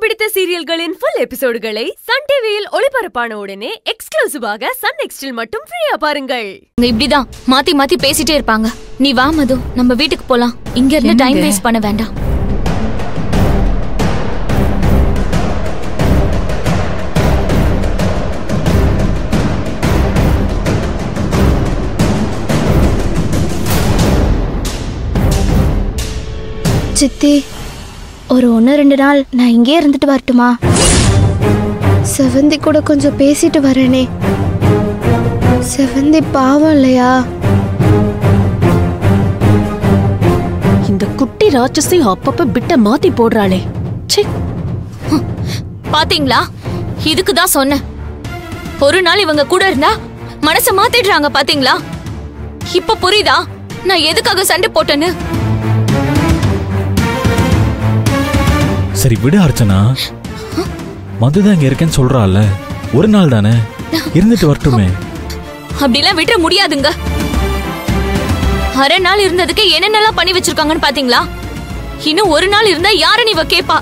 பிடித்த சீரியல்களின் full எபிசோடுகளை Sun டிவியில் ஒளிபரப்பான உடனே எக்ஸ்க்ளூசிவாக சன் நெக்ஸ்டில் மட்டும் ஃப்ரீயா பாருங்கள் இங்க இப்படிதான் மாத்தி மாத்தி பேசிட்டே இருப்பாங்க நீ வா மது நம்ம வீட்டுக்கு போலாம் இங்க இருந்து டைம் என்னங்க? வேஸ்ட் பண்ண வேண்டாம் சித்தி ஒரு ஒன்று ரெண்டு நாள் நான் இங்கே இருந்துட்டு வரட்டுமா செவந்தி கூட கொஞ்சம் பேசிட்டு வரேனே செவந்தி பாவம் இல்லையா இந்த குட்டி ராட்சசி அப்பப்ப பிட்ட மாத்தி போடுறாளே ச்சே பாத்தீங்களா இதுக்கு தான் சொன்னேன் ஒரு நாள் இவங்க கூட இருந்தா மனச மாத்திடுறாங்க பாத்தீங்களா இப்ப புரியுதா நான் எதுக்காக சண்டை போட்டேன்னு சரி விடு அர்ச்சனா மதுதான் இங்க இருக்கேன்னு சொல்றாள்ல ஒரு நாள் தானே இருந்துட்டு வரட்டுமே அப்படிலாம் விட்டுற முடியாதுங்க அரை நாள் இருந்ததுக்கு என்னென்னலாம் பண்ணி வச்சிருக்காங்கன்னு பாத்தீங்களா இன்னும் ஒரு நாள் இருந்தா யாருன்னு இவ கேப்பா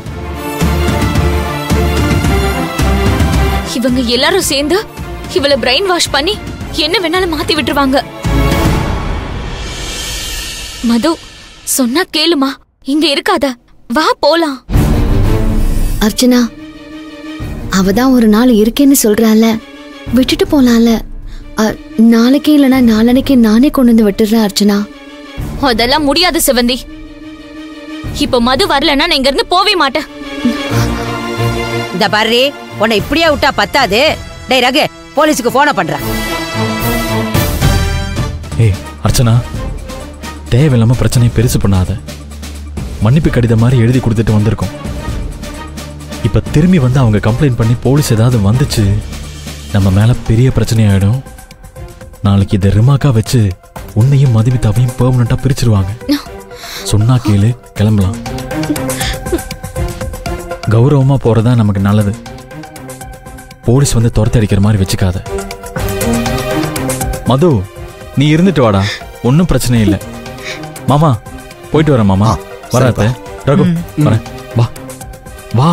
இவங்க எல்லாரும் சேர்ந்து இவள பிரெயின் வாஷ் பண்ணி என்ன வேணாலும் மாத்தி விட்டுருவாங்க மது சொன்னா கேளுமா இங்க இருக்காத வா போலாம் அர்ச்சனா அவ தான் ஒரு நாள் இருக்கேன்னு சொல்றால விட்டுட்டு போலாம்ல அ, நாளைக்கே இல்லைன்னா நாளன்னைக்கு நானே கொண்டு வந்து விட்டுறேன் அர்ச்சனா அதெல்லாம் முடியாது சிவந்தி இப்ப மது வரலன்னா நான் இங்க இருந்து போவே மாட்டேன் இந்த பாரு உன்னை இப்படியே விட்டா பத்தாது டேய் ரகு போலீஸுக்கு போன பண்றேன் ஏய் அர்ச்சனா தேவையில்லாம பிரச்சனையை பெருசு பண்ணாத மன்னிப்பு கடிதம் மாதிரி எழுதி கொடுத்துட்டு வந்திருக்கோம் இப்ப திரும்பி வந்து அவங்க கம்ப்ளைண்ட் பண்ணி போலீஸ் ஏதாவது வந்துச்சு நம்ம மேல பெரிய பிரச்சனை ஆயிடும் நாளைக்கு இதை ரிமாக்கா வச்சு உன்னையும் மதுமிதாவையும் பெர்மனண்டா பிரிச்சிருவாங்க சொன்னா கேளு கிளம்பலாம் கௌரவமா போறதா நமக்கு நல்லது போலீஸ் வந்து துரத்தி அடிக்கிற மாதிரி வச்சுக்காத மது நீ இருந்துட்டு வாடா ஒன்றும் பிரச்சனை இல்லை மாமா போயிட்டு வரேன் மாமா வராத ரகு வரேன் வா வா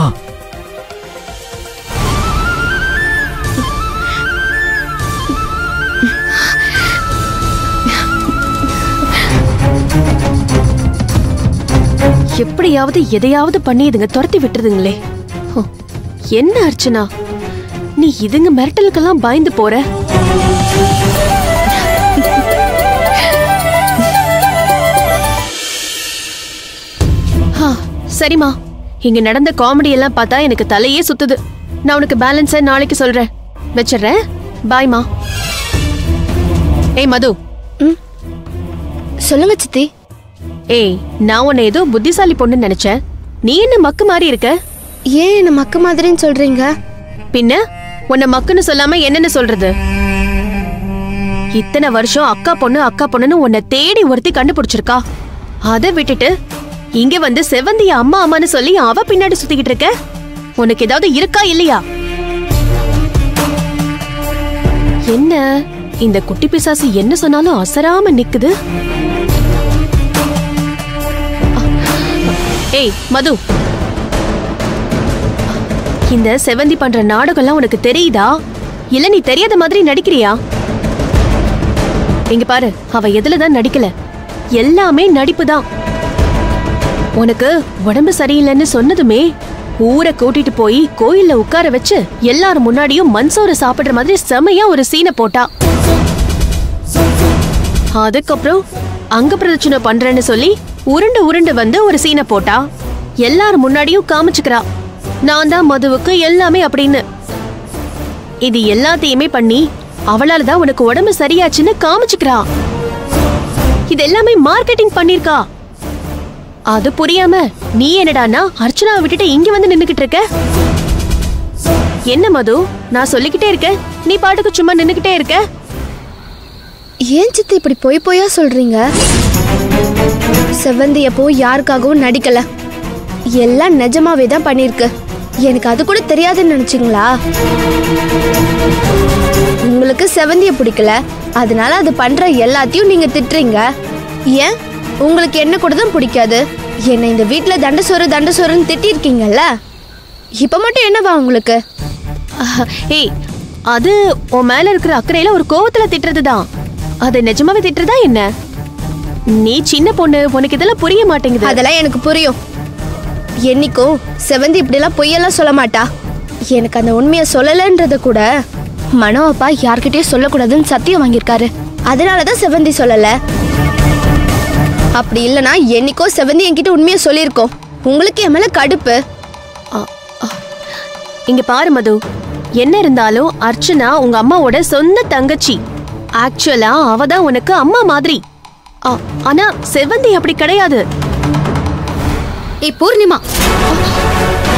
எப்படியாவது எதையாவது பண்ணி இதுங்க துரத்தி விட்டுருதுங்களே ஹோ, என்ன அர்ச்சனா நீ இதுங்க மிரட்டலுக்கெல்லாம் பயந்து போற ஹா, சரிம்மா இங்க நடந்த காமெடி எல்லாம் பார்த்தா எனக்கு தலையே சுத்துது நான் உனக்கு பேலன்ஸ நாளைக்கு சொல்றேன் வச்சிடுறேன் பாய்மா ஏய் மது சொல்லுங்க சித்தி ஏய் நான் உன்னை ஏதோ புத்திசாலி பொண்ணுன்னு நினைச்சேன் நீ என்ன மக்கு மாதிரி இருக்க ஏன் என்ன மக்க மாதிரின்னு சொல்றீங்க பின்ன உன்னை மக்குன்னு சொல்லாம என்னன்னு சொல்றது இத்தனை வருஷம் அக்கா பொண்ணு அக்கா பொண்ணுன்னு உன்னை தேடி ஒருத்தி கண்டுபிடிச்சிருக்கா அதை விட்டுட்டு இங்க வந்து செவந்திய அம்மா அம்மான்னு சொல்லி அவ பின்னாடி சுத்திக்கிட்டு இருக்க உனக்கு ஏதாவது இருக்கா இல்லையா என்ன இந்த குட்டி பிசாசு என்ன சொன்னாலும் அசராம நிக்குது ஏய் மது இந்த செவந்தி பண்ற நாடகம்லாம் உனக்கு தெரியுதா இல்ல நீ தெரியாத மாதிரி நடிக்கிறியா இங்க பாரு அவ எதுல தான் நடிக்கல எல்லாமே நடிப்பு தான் உனக்கு உடம்பு சரியில்லைன்னு சொன்னதுமே ஊரை கூட்டிட்டு போய் கோயில்ல உட்கார வச்சு எல்லாரும் முன்னாடியும் மண்சோறு சாப்பிடுற மாதிரி செமையா ஒரு சீனை போட்டா அதுக்கப்புறம் அங்க பிரதட்சணை பண்றேன்னு சொல்லி உருண்டு உருண்டு வந்து ஒரு சீனை போட்டா எல்லாரும் முன்னாடியும் காமிச்சுக்கிறா நான் தான் மதுவுக்கு எல்லாமே அப்படின்னு இது எல்லாத்தையுமே பண்ணி அவளால தான் உனக்கு உடம்பு சரியாச்சுன்னு காமிச்சுக்கிறா இது எல்லாமே மார்க்கெட்டிங் பண்ணிருக்கா அது புரியாம நீ என்னடான்னா அர்ச்சனாவை விட்டுட்டு இங்க வந்து நின்னுகிட்டு இருக்க என்ன மது நான் சொல்லிக்கிட்டே இருக்கேன் நீ பாட்டுக்கு சும்மா நின்னுக்கிட்டே இருக்க ஏன் சித்தி இப்படி பொய் பொய்யா சொல்றீங்க செவந்தி எப்போ யாருக்காகவும் நடிக்கல எல்லாம் நிஜமாவே தான் பண்ணிருக்கு எனக்கு அது கூட தெரியாதுன்னு நினைச்சீங்களா உங்களுக்கு செவந்திய பிடிக்கல அதனால அது பண்ற எல்லாத்தையும் நீங்க திட்டுறீங்க ஏன் உங்களுக்கு என்ன கூட தான் பிடிக்காது என்னை இந்த வீட்ல தண்டசோறு தண்டசோறுன்னு திட்டிருக்கீங்கல்ல இப்ப மட்டும் என்னவா உங்களுக்கு அஹ், ஏய் அது உன் மேல இருக்கிற அக்கறையில ஒரு கோவத்துல திட்டுறதுதான் அது நிஜமாவே திட்டுறதா என்ன நீ சின்ன பொண்ணு உனக்கு இதெல்லாம் புரிய மாட்டேங்குது அதெல்லாம் எனக்கு புரியும் என்னைக்கும் செவந்தி இப்படிலாம் பொய்யெல்லாம் சொல்ல மாட்டா எனக்கு அந்த உண்மையை சொல்லலைன்றத கூட மனோ அப்பா யார்கிட்டயும் சொல்லக்கூடாதுன்னு சத்தியம் வாங்கியிருக்காரு அதனால தான் செவந்தி சொல்லல அப்படி இல்லைன்னா என்னைக்கோ செவந்தி என்கிட்ட உண்மையை சொல்லியிருக்கோம் உங்களுக்கு என் மேல கடுப்பு அ, அ. இங்க பாரு மது என்ன இருந்தாலும் அர்ச்சனா உங்க அம்மாவோட சொந்த தங்கச்சி ஆக்சுவலா அவ தான் உனக்கு அம்மா மாதிரி அ, ஆனா செவந்தி அப்படி கிடையாது ஏய் பூர்ணிமா